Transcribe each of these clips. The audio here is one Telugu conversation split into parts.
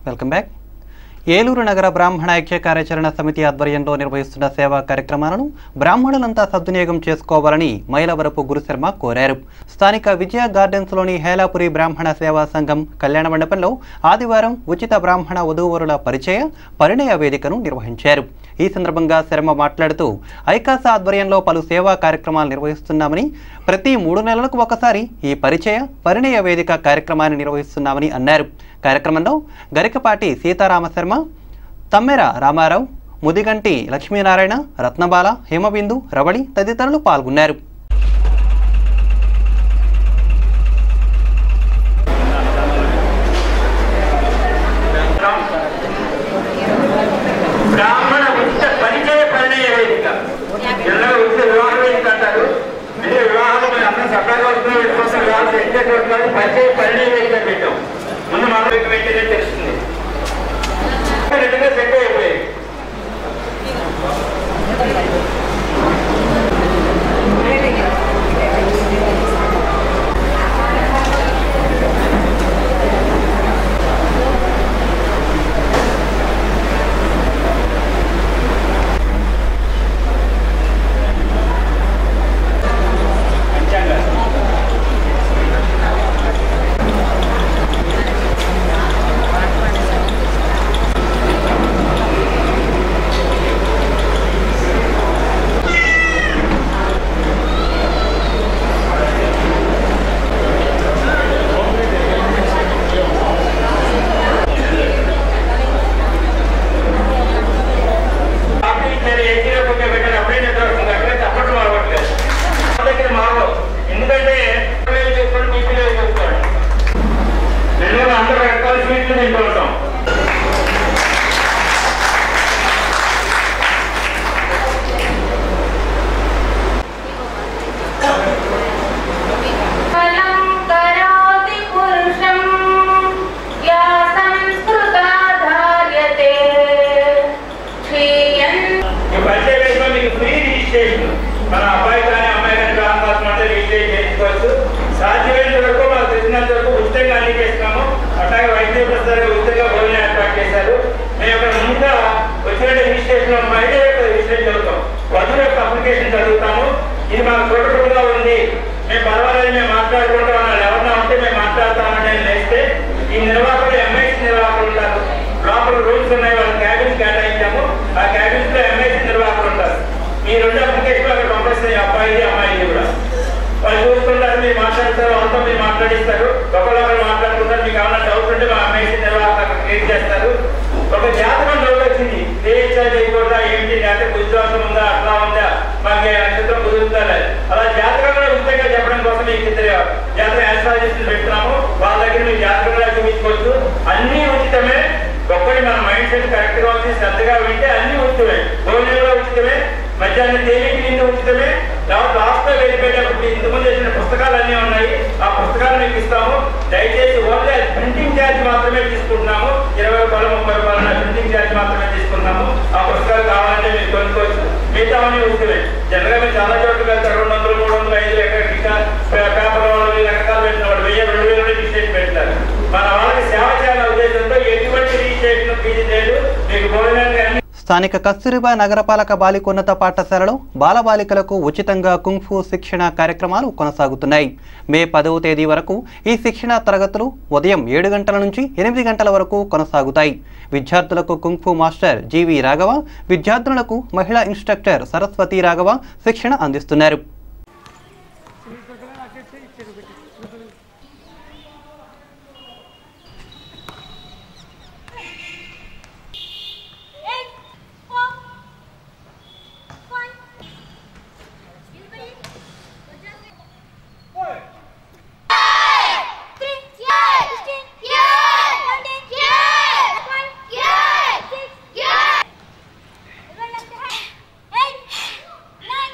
వెల్కమ్ బ్యాక్ ఏలూరు నగర బ్రాహ్మణ ఐక్య కార్యాచరణ సమితి ఆధ్వర్యంలో నిర్వహిస్తున్న సేవా కార్యక్రమాలను బ్రాహ్మణులంతా సద్వినియోగం చేసుకోవాలని మైలవరపు గురుశర్మ కోరారు స్థానిక విజయ గార్డెన్స్లోని హేలాపురి బ్రాహ్మణ సేవా సంఘం కళ్యాణ మండపంలో ఆదివారం ఉచిత బ్రాహ్మణ వధూవరుల పరిచయ పరిణయ వేదికను నిర్వహించారు ఈ సందర్భంగా శర్మ మాట్లాడుతూ ఐకాస ఆధ్వర్యంలో పలు సేవా కార్యక్రమాలు నిర్వహిస్తున్నామని ప్రతి మూడు నెలలకు ఒకసారి ఈ పరిచయ పరిణయ వేదిక కార్యక్రమాన్ని నిర్వహిస్తున్నామని అన్నారు కార్యక్రమంలో గరికపాటి సీతారామ శర్మ తమ్మెర రామారావు ముదిగంటి లక్ష్మీనారాయణ రత్నబాల హిమబిందు రవళి తదితరులు పాల్గొన్నారు బ్రాహ్మణ ఉచిత పరిచయ పరిణయ వేదిక ఎన్నో ఉచిత వివాహ వేదిక అంటారు అంటే వివాహాలు మేము అందరం సపరేట్గా వస్తున్నాం వీటి కోసం వివాహాలు సెట్ చేసి వస్తున్నాం పరిచయ పరిణయ వేదిక అని పెట్టాం ముందు మన వేదిక పెట్టేదే తెలుస్తుంది రెండుగా సెట్ అయిపోయాయి కాపీ సరే ఏసీలో కొంచెం పెట్టాలి అప్పుడే నిద్ర వస్తుంది అక్కడే తప్పట్లు మారవట్లేదు మా దగ్గర మారవు ఎందుకంటే వేలు చేసుకోండి బీపీలో చేసుకోండి రెండు అందరూ రకాల స్వీట్లు తింటూ ఉంటాం फलं करोति पुरुषं या संस्कृता धार्यते श्रियन् ఈ పరిచయ వేదికలో మీకు ఫ్రీ రిజిస్ట్రేషన్ మన అబ్బాయి కానీ అమ్మాయి కానీ కావాల్సిన అంటే రిజిస్ట్రేషన్ చేసుకోవచ్చు సాధ్యమైనంత వరకు మాకు తెలిసినంత వరకు ఉచితంగా అన్ని చేస్తున్నాము అట్లాగే వైద్య ప్రసారంగా ఉచితంగా భోజనం ఏర్పాటు చేశారు మేము ఇక్కడ ముందుగా వచ్చిన రిజిస్ట్రేషన్ మహిళ యొక్క రిజిస్ట్రేషన్ చదువుతాం వధువు యొక్క అప్లికేషన్ చదువుతాము ఇది మాకు సూటబుల్గా ఉంది మేము పర్వాలేదు మేము మాట్లాడుకుంటాం వాళ్ళు ఎవరన్నా ఉంటే మేము మాట్లాడతామని లేస్తే ఈ నిర్వాహకులు ఎంఐసి నిర్వాహకులు ఉంటారు లోపల రూమ్స్ ఉన్నాయి వాళ్ళ క్యాబిన్స్ కేటాయించాము ఆ క్యాబిన్స్ లో ఎంఐసి నిర్వాహకులు ఉంటారు మీ రెండు అప్లికేషన్ అక్కడ పంపిస్తాయి అబ్బాయి అమ్మాయి కూడా వాళ్ళు చూసుకుంటారు మీరు మాట్లాడతారు వాళ్ళతో మీరు మాట్లాడిస్తారు ఒకళ్ళొకరు మాట్లాడుకుంటారు మీకు ఏమైనా డౌట్ ఉంటే మా ఎంఐసి నిర్వాహకులు అక్కడ క్లియర్ చేస్తారు ఒక జాతకం డౌట్ వచ్చింది రీఛార్జ్ అయిపోతా ఏంటి లేకపోతే విశ్వాసం ఉందా అట్లా ఉందా మాకు ఏ నక్షత్రం కుదురుతుందా లేదు. అలా జాతకం కూడా ఉచితంగా చెప్పడం కోసం మీకు ఇద్దరు జాతక ఆస్ట్రాలజిస్టులు పెడుతున్నాము వాళ్ళ దగ్గర మీరు జాతకం కూడా చూపించుకోవచ్చు అన్ని ఉచితమే ఒక్కటి మన మైండ్ సెట్ కరెక్ట్ గా వచ్చి శ్రద్ధగా వింటే అన్ని ఉచితమే భోజనం కూడా ఉచితమే మధ్యాహ్నం తేలిక నిండి ఉచితమే తర్వాత లాస్ట్ లో వెళ్ళిపోయేటప్పుడు ఇంతకుముందు చేసిన పుస్తకాలు అన్ని ఉన్నాయి ఆ పుస్తకాలు మీకు ఇస్తాము దయచేసి ఓన్లీ ప్రింటింగ్ ఛార్జ్ మాత్రమే తీసుకుంటున్నాము ఇరవై రూపాయలు ముప్పై రూపాయలు ప్రింటింగ్ ఛార్జ్ మాత్రమే తీసుకున్నాము ఆ పుస్తకాలు కావాలంటే మీరు కొనుక్కోవచ్చు మిగతా అన్ని ఉచితమే జనరల్ గా మీరు చాలా చోట్ల వెళ్తారు రెండు వందలు మూడు వందలు ఐదు ఎక్కడ ఇంకా పేపర్ వాళ్ళు రకరకాలు పెట్టిన వాళ్ళు వెయ్యి రెండు వేలు రిజిస్ట్రేషన్ పెట్టారు మన వాళ్ళకి సేవ చేయాలనే ఉద్దేశంతో ఎటువంటి రిజిస్ట్రేషన్ ఫీజు లేదు మీకు భోజనానికి అన్ని స్థానిక కస్తూరిబా నగరపాలక బాలికోన్నత పాఠశాలలో బాలబాలికలకు ఉచితంగా కుంఫు శిక్షణ కార్యక్రమాలు కొనసాగుతున్నాయి మే పదవ తేదీ వరకు ఈ శిక్షణ తరగతులు ఉదయం ఏడు గంటల నుంచి ఎనిమిది గంటల వరకు కొనసాగుతాయి విద్యార్థులకు కుంఫు మాస్టర్ జీవి రాఘవ విద్యార్థులకు మహిళా ఇన్స్ట్రక్టర్ సరస్వతి రాఘవ శిక్షణ అందిస్తున్నారు eight, four, five. Three, yeah, sixteen, yeah, seventeen, yeah, five, yeah, six, yeah. Eight, nine,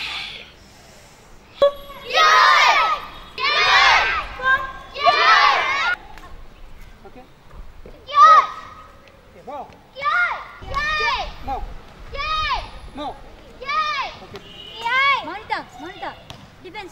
yeah, yeah, four, yeah. Yeah. Wow. Yay! Yay! No. Yay! No. Yay! Yay! Monitor, monitor. Defense.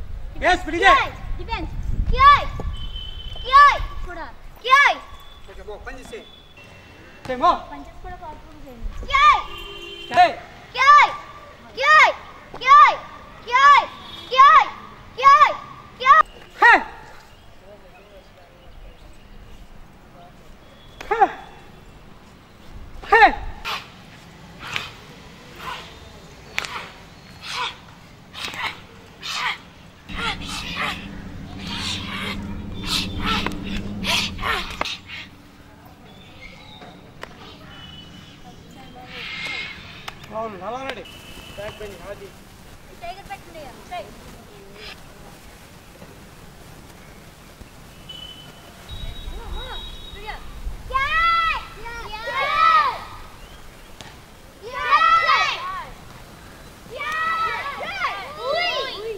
Yes, pretty Yay! Defense. Yay! Yay! Put on. Yay! Okay, పో పని చేసే చేయమో Yay! చేయి Yay! Yay! Yay! Yay! Yay! Yay! Yay! హే హే హే అవును అలా రండి బ్యాక్ బెండ్ అది Take it back to Liam. Say. Yay! Yay! Yay!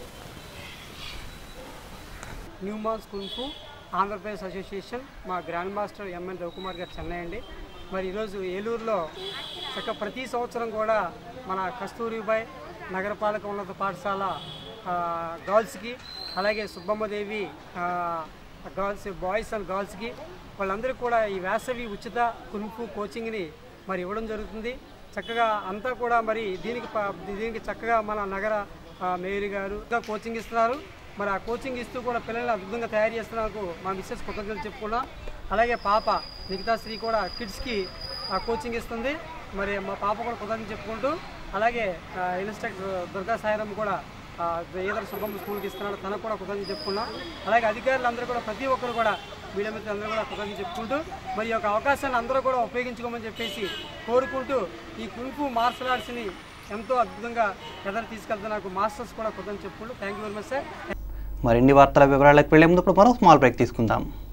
New మాన్స్ కుంఫు ఆంధ్రప్రదేశ్ అసోసియేషన్ మా grand master MN Ravikumar garu Chennai అండి మరి ఈరోజు ఏలూరులో చక్క ప్రతి సంవత్సరం కూడా మన కస్తూరిబాయ్ నగరపాలక ఉన్నత పాఠశాల ఆ, గర్ల్స్కి అలాగే సుబ్బమ్మదేవి ఆ, గర్ల్స్ బాయ్స్ అండ్ గర్ల్స్కి వాళ్ళందరికీ కూడా ఈ వేసవి ఉచిత కున్ఫు కోచింగ్ని మరి ఇవ్వడం జరుగుతుంది చక్కగా అంతా కూడా మరి దీనికి ప- దీనికి చక్కగా మన నగర ఆ, మేయర్ గారు ఇంకా కోచింగ్ ఇస్తున్నారు మరి ఆ కోచింగ్ ఇస్తూ కూడా పిల్లల్ని అద్భుతంగా తయారు చేస్తున్నందుకు మా మిస్సెస్ కృతజ్ఞతలు చెప్పుకున్నాం అలాగే పాప మిగతా శ్రీ కూడా కిడ్స్కి ఆ కోచింగ్ ఇస్తుంది మరి మా పాప కూడా కృతజ్ఞతలు చెప్పుకుంటూ అలాగే ఆ, ఇన్స్ట్రక్టర్ దుర్గా సాయిరామ్ కూడా ఆ, ఏదైనా సుబ్బమ్మ స్కూల్కి ఇస్తున్నాడు తనకు కూడా కృతజ్ఞతలు చెప్పుకున్నాం అలాగే అధికారులు అందరూ కూడా ప్రతి ఒక్కరు కూడా మీడియా మిత్రులు అందరూ కూడా కృతజ్ఞతలు చెప్పుకుంటూ మరి ఈ యొక్క అవకాశాన్ని అందరూ కూడా ఉపయోగించుకోమని చెప్పేసి కోరుకుంటూ ఈ కుంకు మార్షల్ ఆర్ట్స్ని ఎంతో అద్భుతంగా ఎదరు తీసుకెళ్తే నాకు మాస్టర్స్ కూడా కృతజ్ఞతలు చెప్పుకుంటూ thank you very much sir మరిన్ని వార్తల వివరాలకు వెళ్లే ముందు ఇప్పుడు మరో స్మాల్ బ్రేక్ తీసుకుందాం